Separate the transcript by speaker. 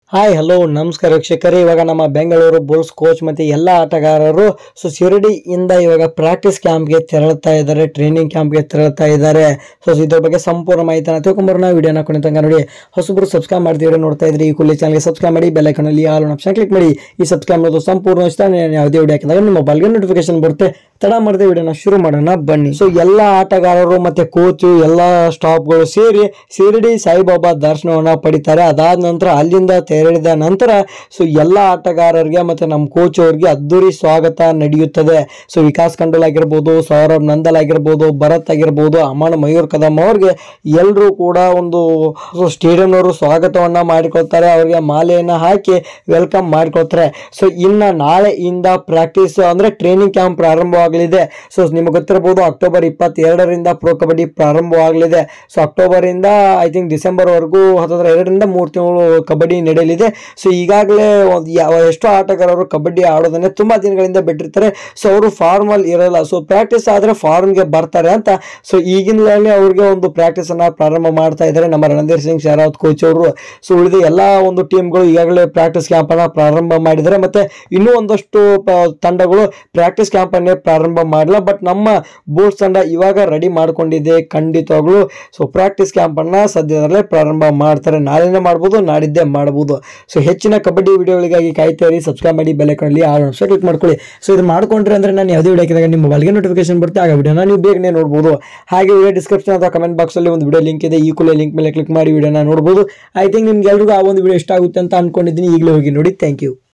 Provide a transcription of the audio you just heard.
Speaker 1: hi hello ನಮಸ್ಕಾರ ವೀಕ್ಷಕರೇ ಇವಾಗ ನಮ್ಮ ಬೆಂಗಳೂರು ಬುಲ್ಸ್ ಕೋಚ್ ಮತ್ತೆ ಎಲ್ಲ ಆಟಗಾರರು ಸೊ ಶಿರಡಿಯಿಂದ ಇವಾಗ ಪ್ರಾಕ್ಟೀಸ್ ಕ್ಯಾಂಪ್ಗೆ ತೆರಳುತ್ತಾ ಇದ್ದಾರೆ ಟ್ರೈನಿಂಗ್ ಕ್ಯಾಂಪ್ಗೆ ತೆರಳುತ್ತಾ ಇದ್ದಾರೆ ಸೊ ಇದ್ರ ಬಗ್ಗೆ ಸಂಪೂರ್ಣ ಮಾಹಿತಿನ ತಿಳ್ಕೊಂಬರೋಣ ವಿಡಿಯೋನ ಕೊನೆ ತನಕ ನೋಡಿ ಹೊಸಬ್ರು ಸಬ್ಸ್ಕ್ರೈಬ್ ಮಾಡ್ತೀವಿ ನೋಡ್ತಾ ಇದ್ರೆ ಈ ಕೂಡಲೇ ಚಾನಲ್ಗೆ ಸಬ್ಸ್ಕ್ರೈಬ್ ಮಾಡಿ ಬೆಲ್ ಐಕನಲ್ಲಿ ಆಲ್ ಆಪ್ಷನ್ ಕ್ಲಿಕ್ ಮಾಡಿ ಈ ಸಬ್ಸ್ಕ್ರೈಬ್ ಮಾಡೋದು ಸಂಪೂರ್ಣ ಇಷ್ಟ ನಾನು ಯಾವುದೇ ವಿಡಿಯೋ ಹಾಕಿದಾಗ ನಿಮ್ಮ ಮೊಬೈಲ್ಗೆ ನೋಟಿಫಿಕೇಶನ್ ಬರುತ್ತೆ ತಡ ಮಾಡದೆ ವಿಡಿಯೋನ ಶುರು ಮಾಡೋಣ ಬನ್ನಿ ಸೊ ಎಲ್ಲ ಆಟಗಾರರು ಮತ್ತೆ ಕೋಚು ಎಲ್ಲ ಸ್ಟಾಫ್ಗಳು ಸೇರಿ ಶಿರಡಿ ಸಾಯಿಬಾಬಾ ದರ್ಶನವನ್ನ ಪಡಿತಾರೆ ಅದಾದ ನಂತರ ಅಲ್ಲಿಂದ ತೆರಳಿದ ನಂತರ ಸೊ ಎಲ್ಲ ಆಟಗಾರರಿಗೆ ಮತ್ತೆ ನಮ್ಮ ಕೋಚ್ ಅವರಿಗೆ ಅದ್ದೂರಿ ಸ್ವಾಗತ ನಡೆಯುತ್ತದೆ ಸೊ ವಿಕಾಸ್ ಕಂಡೋಲ್ ಆಗಿರ್ಬೋದು ಸೌರಭ್ ನಂದಲ್ ಆಗಿರ್ಬೋದು ಭರತ್ ಆಗಿರ್ಬೋದು ಅಮನ್ ಮಯೂರ್ ಕದಮ್ ಅವ್ರಿಗೆ ಎಲ್ಲರೂ ಕೂಡ ಒಂದು ಸ್ಟೇಡಿಯಂನವರು ಸ್ವಾಗತವನ್ನ ಮಾಡಿಕೊಳ್ತಾರೆ ಅವರಿಗೆ ಮಾಲೆಯನ್ನ ಹಾಕಿ ವೆಲ್ಕಮ್ ಮಾಡಿಕೊಳ್ತಾರೆ ಸೊ ಇನ್ನ ನಾಳೆಯಿಂದ ಪ್ರಾಕ್ಟೀಸ್ ಅಂದ್ರೆ ಟ್ರೈನಿಂಗ್ ಕ್ಯಾಂಪ್ ಪ್ರಾರಂಭವಾಗಲಿದೆ ಸೊ ನಿಮಗೆ ಗೊತ್ತಿರಬಹುದು ಅಕ್ಟೋಬರ್ ಇಪ್ಪತ್ತೆರಡರಿಂದ ಪ್ರೋ ಕಬಡ್ಡಿ ಪ್ರಾರಂಭವಾಗಲಿದೆ ಸೊ ಅಕ್ಟೋಬರ್ ಇಂದ ಐ ಥಿಂಕ್ ಡಿಸೆಂಬರ್ ವರೆಗೂ ಹತ್ತತ್ರ ಎರಡರಿಂದ ಮೂರು ತಿಂಗಳು ಕಬಡ್ಡಿ ನಡೆಯಲಿದೆ ಸೊ ಈಗಾಗಲೇ ಒಂದು ಯಾವ ಎಷ್ಟೋ ಆಟಗಾರರು ಕಬಡ್ಡಿ ಆಡೋದನ್ನೇ ತುಂಬಾ ದಿನಗಳಿಂದ ಬಿಟ್ಟಿರ್ತಾರೆ ಸೊ ಅವರು ಫಾರ್ಮ್ ಅಲ್ಲಿ ಇರಲ್ಲ ಸೊ ಪ್ರಾಕ್ಟೀಸ್ ಆದ್ರೆ ಫಾರ್ಮ್ಗೆ ಬರ್ತಾರೆ ಅಂತ ಸೊ ಈಗಿನಲ್ಲೇ ಅವ್ರಿಗೆ ಒಂದು ಪ್ರಾಕ್ಟೀಸ್ ಅನ್ನ ಪ್ರಾರಂಭ ಮಾಡ್ತಾ ಇದ್ದಾರೆ ನಮ್ಮ ರಣಧೀರ್ ಸಿಂಗ್ ಶರಾವತ್ ಕೋಚ್ ಅವರು ಸೊ ಉಳಿದ ಎಲ್ಲಾ ಒಂದು ಟೀಮ್ಗಳು ಈಗಾಗಲೇ ಪ್ರಾಕ್ಟೀಸ್ ಕ್ಯಾಂಪ್ ಅನ್ನ ಪ್ರಾರಂಭ ಮಾಡಿದ್ದಾರೆ ಮತ್ತೆ ಇನ್ನೂ ಒಂದಷ್ಟು ಪ- ತಂಡಗಳು ಪ್ರಾಕ್ಟೀಸ್ ಕ್ಯಾಂಪ್ ಅನ್ನೇ ಪ್ರಾರಂಭ ಮಾಡಿಲ್ಲ ಬಟ್ ನಮ್ಮ ಬೂಟ್ಸ್ ತಂಡ ಇವಾಗ ರೆಡಿ ಮಾಡ್ಕೊಂಡಿದೆ ಖಂಡಿತವಾಗ್ಲು ಸೊ ಪ್ರಾಕ್ಟೀಸ್ ಕ್ಯಾಂಪ್ ಅನ್ನ ಸದ್ಯದಲ್ಲೇ ಪ್ರಾರಂಭ ಮಾಡ್ತಾರೆ ನಾಳೆನೇ ಮಾಡ್ಬೋದು ನಾಡಿದ್ದೇ ಮಾಡ್ಬೋದು ಸೊ ಹೆಚ್ಚಿನ ಕಬಡ್ಡಿ ವಿಡಿಯೋಗಳಿಗಾಗಿ ಕಾಯ್ತಾ ಇರಿ ಸಬ್ಸ್ಕ್ರೈಬ್ ಮಾಡಿ ಬೆಲೆ ಕಡಲಿ ಆ ಆಪ್ಷನ್ ಕ್ಲಿಕ್ ಮಾಡ್ಕೊಳ್ಳಿ ಸೊ ಇದು ಮಾಡ್ಕೊಂಡ್ರೆ ಅಂದ್ರೆ ನಾನು ಯಾವುದೇ ವಿಡಿಯೋ ಹಾಕಿದಾಗ ನಿಮ್ಮ ಮೊಬೈಲ್ಗೆ ನೋಟಿಫಿಕೇಶನ್ ಬರುತ್ತೆ ಆಗ ವಿಡಿಯೋನ ನೀವು ಬೇಗನೆ ನೋಡ್ಬೋದು ಹಾಗೆ ವಿಡಿಯೋ ಡಿಸ್ಕ್ರಿಪ್ಷನ್ ಅಥವಾ ಕಮೆಂಟ್ ಬಾಕ್ಸ್ ಅಲ್ಲಿ ಒಂದು ವಿಡಿಯೋ ಲಿಂಕ್ ಇದೆ ಈ ಕೂಡಲೇ ಲಿಂಕ್ ಮೇಲೆ ಕ್ಲಿಕ್ ಮಾಡಿ ವಿಡಿಯೋನ ನೋಡ್ಬೋದು ಐ ಥಿಂಕ್ ನಿಮ್ಗೆ ಎಲ್ರಿಗೂ ಆ ಒಂದು ವಿಡಿಯೋ ಇಷ್ಟ ಆಗುತ್ತೆ ಅಂತ ಅನ್ಕೊಂಡಿದ್ದೀನಿ ಈಗಲೇ ಹೋಗಿ ನೋಡಿ ಥ್ಯಾಂಕ್ ಯು